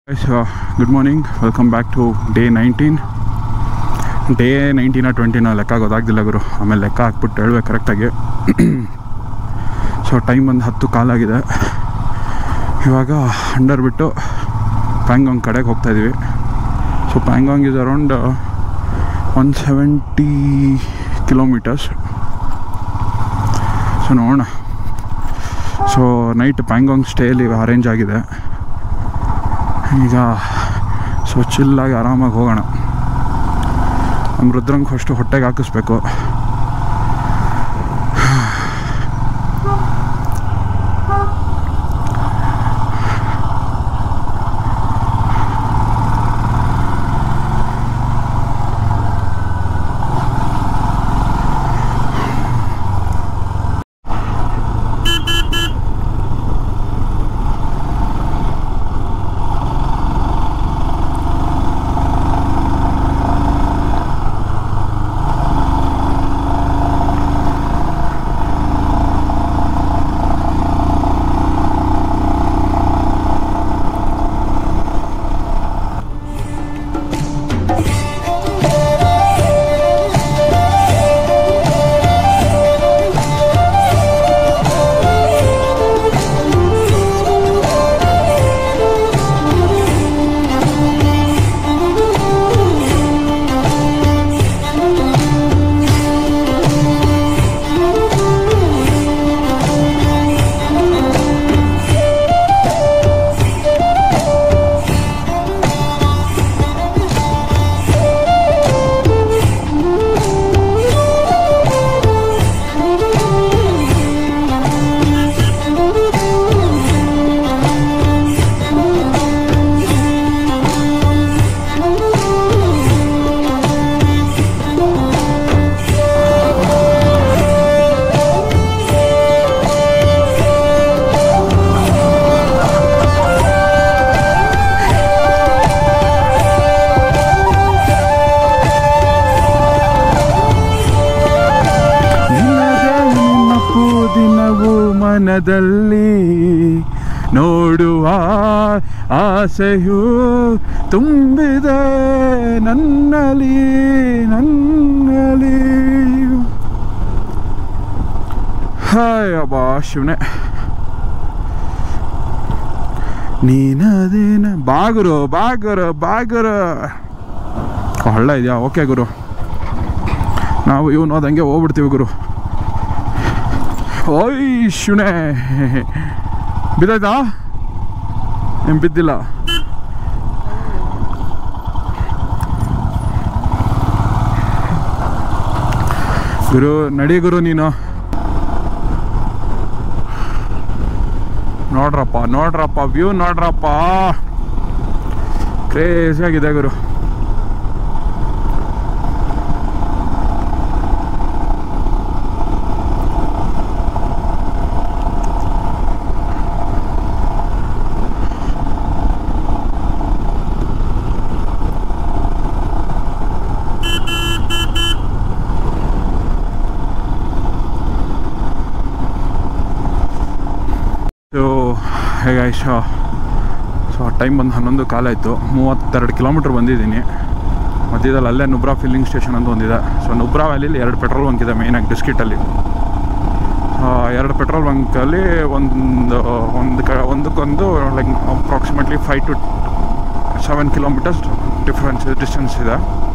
So good morning welcome back to day nineteen day ನೈನ್ಟೀನ ಟ್ವೆಂಟಿನ ಲೆಕ್ಕ ಗೊತ್ತಾಗ್ದಿಲ್ಲ ಗುರು ಆಮೇಲೆ ಲೆಕ್ಕ ಹಾಕ್ಬಿಟ್ಟು ಹೇಳ್ಬೇಕು ಕರೆಕ್ಟಾಗಿ ಸೊ ಟೈಮ್ ಒಂದು ಹತ್ತು ಕಾಲಾಗಿದೆ ಇವಾಗ ಅಂಡರ್ ಬಿಟ್ಟು ಪ್ಯಾಂಗಾಂಗ್ ಕಡೆಗೆ ಹೋಗ್ತಾಯಿದ್ದೀವಿ so Pangong is around one seventy kilometres so ನೋಡೋಣ ಸೊ ನೈಟ್ ಪ್ಯಾಂಗಾಂಗ್ ಸ್ಟೇಲಿ ಅರೇಂಜ್ ಆಗಿದೆ ಈಗ ಸೊ ಚಿಲ್ಲಾಗಿ ಆರಾಮಾಗಿ ಹೋಗೋಣ ನಮ್ಮ ರುದ್ರಂಗೆ ಫಸ್ಟು ಹೊಟ್ಟೆಗೆ ಹಾಕಿಸ್ಬೇಕು ನಿನ್ನದೇ ನೆನಪು ದಿನವು ಮನದಲ್ಲಿ ನೋಡುವ ಆಸೆಯು ತುಂಬಿದೆ ನನ್ನಲ್ಲಿ ನನ್ನಲ್ಲಿ ಹಾಯ್ ಅಬ್ಬಾ ಶಿವನೇ ನೀನದೇನ ಬಾಗುರು ಬಾಗುರು ಬಾಗುರು ಹಳ್ಳ ಇದೆಯಾ ಓಕೆ ಗುರು ನಾವು ಇವನು ಅದಂಗೆ ಹೋಗ್ಬಿಡ್ತೀವಿ ಗುರು ಓಯ್ ಶಿವನೇ ಬಿದ್ದಾಯ್ತಾ ಏನು ಬಿದ್ದಿಲ್ಲ ಗುರು ನಡಿ ಗುರು ನೀನು ನೋಡ್ರಪ್ಪ ನೋಡ್ರಪ್ಪ ವ್ಯೂ ನೋಡ್ರಪ್ಪ ಕ್ರೇಜಿ ಆಗಿದೆ ಗುರು ಸೊ ಹೇಗೆ ಸೊ ಸೊ ಟೈಮ್ ಬಂದು ಹನ್ನೊಂದು ಕಾಲಾಯಿತು ಮೂವತ್ತೆರಡು ಕಿಲೋಮೀಟ್ರ್ ಬಂದಿದ್ದೀನಿ ಮಧ್ಯದಲ್ಲಿ ಅಲ್ಲೇ ನುಬ್ರಾ ಫಿಲ್ಲಿಂಗ್ ಸ್ಟೇಷನ್ ಅಂತ ಒಂದಿದೆ ಸೊ ನುಬ್ರಾ ವ್ಯಾಲಿಲಿ ಎರಡು ಪೆಟ್ರೋಲ್ ಬಂಕ್ ಇದೆ ಮೇಯ್ನಾಗಿ ಡಿಸ್ಕಿಟಲ್ಲಿ ಎರಡು ಪೆಟ್ರೋಲ್ ಬಂಕಲ್ಲಿ ಒಂದು ಒಂದು ಕ ಒಂದಕ್ಕೊಂದು like approximately five to seven kilometres difference distance ಇದೆ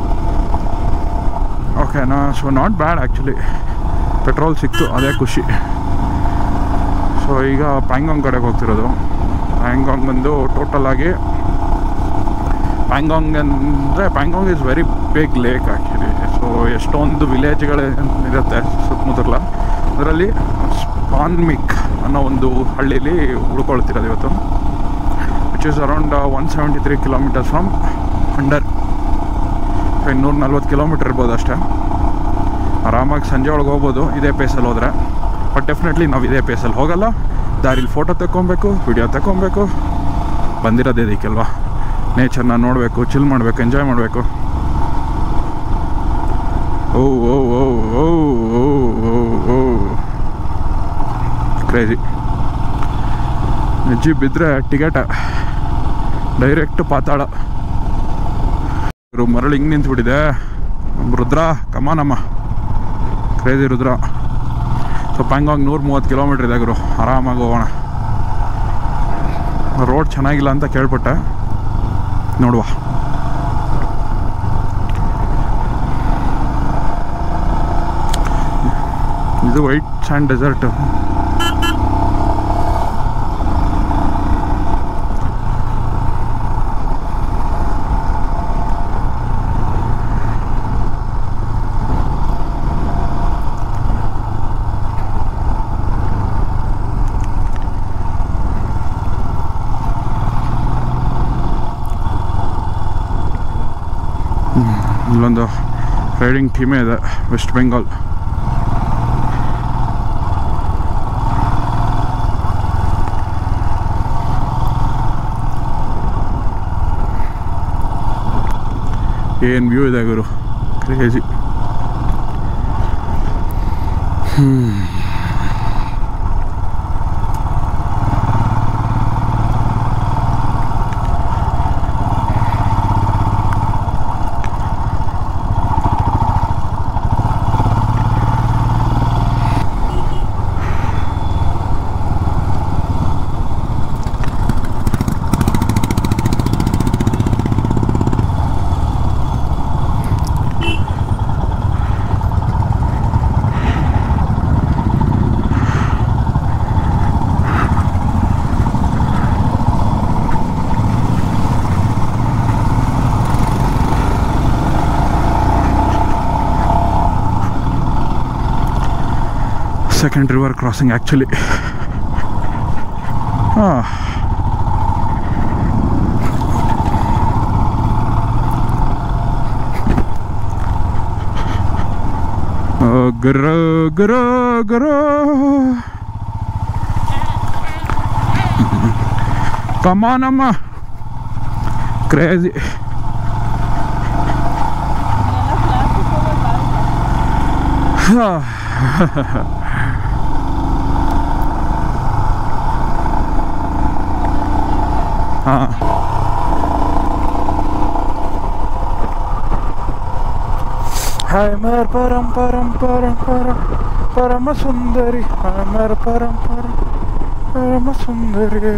ಓಕೆನಾ so not bad actually petrol ಸಿಕ್ತು ಅದೇ ಖುಷಿ ಸೊ ಈಗ ಪ್ಯಾಂಗಾಂಗ್ ಕಡೆಗೆ ಹೋಗ್ತಿರೋದು ಪ್ಯಾಂಗಾಂಗ್ ಬಂದು ಟೋಟಲ್ ಆಗಿ ಪ್ಯಾಂಗಾಂಗ್ ಅಂದರೆ Pangong is very big lake actually so ಎಷ್ಟೊಂದು ವಿಲೇಜ್ಗಳು ಇರುತ್ತೆ ಸುತ್ತಮುತ್ತಲ ಅದರಲ್ಲಿ ಸ್ಪಾನ್ಮಿಕ್ ಅನ್ನೋ ಒಂದು ಹಳ್ಳಿಲಿ ಉಳ್ಕೊಳ್ತಿರೋದು ಇವತ್ತು which is around one seventy three kilometres from under ಇನ್ನೂರ ನಲ್ವತ್ತು ಕಿಲೋಮೀಟರ್ ಇರ್ಬೋದು ಅಷ್ಟೇ ಆರಾಮಾಗಿ ಸಂಜೆ ಒಳಗೆ ಹೋಗ್ಬೋದು ಇದೇ ಪೇಸಲ್ಲಿ ಹೋದರೆ ಬಟ್ ಡೆಫಿನೆಟ್ಲಿ ನಾವು ಇದೇ ಪೇಸಲ್ಲಿ ಹೋಗಲ್ಲ ದಾರಿಲಿ ಫೋಟೋ ತಗೊಬೇಕು ವಿಡಿಯೋ ತಗೊಬೇಕು ಬಂದಿರೋದೇ ಇದಕ್ಕಲ್ವಾ ನೇಚರ್ನ ನೋಡಬೇಕು ಚಿಲ್ ಮಾಡಬೇಕು ಎಂಜಾಯ್ ಮಾಡಬೇಕು ಓ ಓ ಓ ಓ ಓ ಓ ಓ ಕ್ರೇಜಿ ಹೆಜ್ಜೆ ಬಿದ್ದರೆ ಟಿಕೆಟ ಡೈರೆಕ್ಟ್ ಪಾತಾಳ ಇವರು ಮರಳು ಹಿಂಗೆ ನಿಂತ್ಬಿಟ್ಟಿದೆ ನಮ್ಮ ರುದ್ರ ಕಮಾನಮ್ಮ ಕ್ರೇಜಿ ರುದ್ರ ಸೊ ಪ್ಯಾಂಗಾಂಗ್ ನೂರ ಮೂವತ್ತು ಕಿಲೋಮೀಟ್ರ್ ಇದೆ ಗುರು ಆರಾಮಾಗಿ ಹೋಗೋಣ ರೋಡ್ ಚೆನ್ನಾಗಿಲ್ಲ ಅಂತ ಕೇಳ್ಪಟ್ಟೆ ನೋಡುವ ಇದು ವೈಟ್ ಸ್ಯಾಂಡ್ ಡೆಸರ್ಟ್ ಇಲ್ಲೊಂದು ರೈಡಿಂಗ್ ಟೀಮೇ ಇದೆ ವೆಸ್ಟ್ ಬೆಂಗಾಲ್ ಏನು ವ್ಯೂ ಇದೆ ಗುರು crazy second river crossing actually ಹಾಂ ಗರ ಗರ ಗರ ಕಮಾನಮ್ಮ ಕ್ರೇಜಿ ಹಾಂ ಹಾಯ್ ಮರ್ ಪರಂ ಪರಂ ಪರಂ ಪರಂ ಪರಮ ಸುಂದರಿ ಹಾಯ್ ಮರ್ ಪರಂ ಪರಂ ಪರಮ ಸುಂದರಿ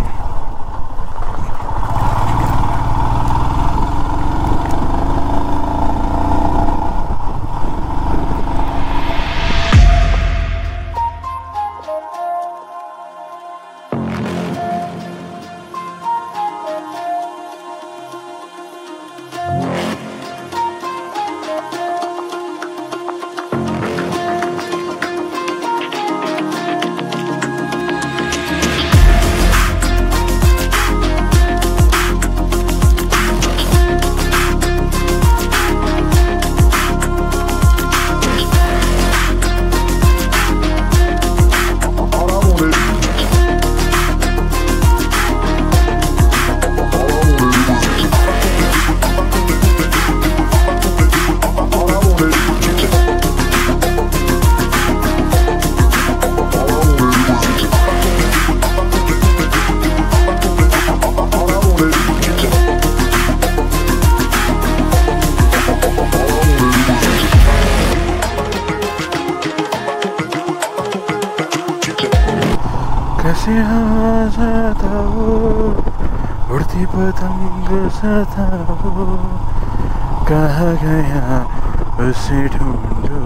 कैसे जाता हो उड़ती पतंग सता हो कहा गया उसे ढूंढो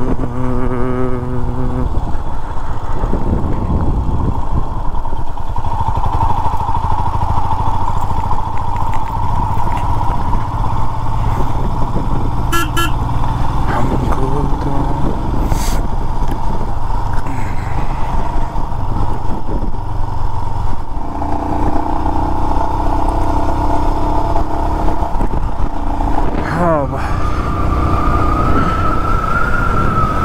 हमको तो हाँ वाह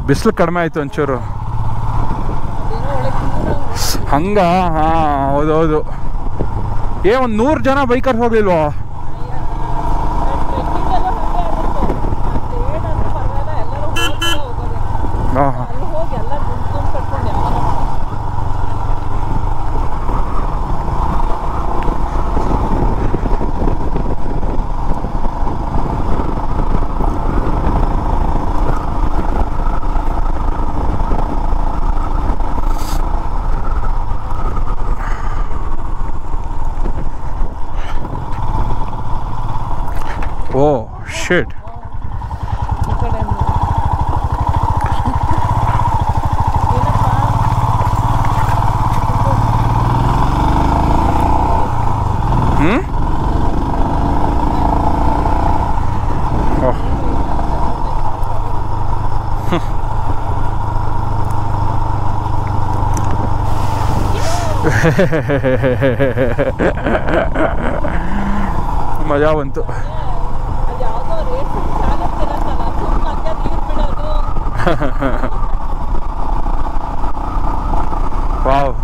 ಬಿಸಿಲು ಕಡಿಮೆ ಆಯಿತು ಒಂಚೂರು ಅದೇನೋ ಒಳಗೆ ಕೂರಂಗ್ ಹಂಗ ಹಾಂ ಹೌದೌದು ಏ ಒಂದು ನೂರು ಜನ ಬೈಕರ್ಸ್ ಹೋಗ್ಲಿಲ್ವಾ ಟ್ರೆಕ್ಕಿಂಗ್ ಎಲ್ಲ ಹಾಗೆ ಆಗುತ್ತೆ ಏನಂದ್ರೆ ಪರವಾಗಿಲ್ಲ ಎಲ್ಲರೂ ಹೋಗ್ತಾ ಹೋಗೋದೆ ಹಾಂ ಹಾಂ ಅಲ್ಲಿ ಹೋಗಿ ಎಲ್ಲ ಗುಂಪು ಗುಂಪು ಕಟ್ಕೊಂಡು ಯಾವಾಗ ಓ ಶೇಟ್ ಈ ಕಡೆ ನೋಡಿ. ಏನಪ್ಪ ಹ್ಞೂ ಓಹ್ ಮಜಾ ಬಂತು ಅದು ಯಾವುದೋ ರೇಟ್ ಚಾಲತ್ತಿರತ್ತಲ್ಲ ಸುಮ್ಮನೆ ಹಂಗೆ ನೀರು ಬಿಡೋದು ವಾವ್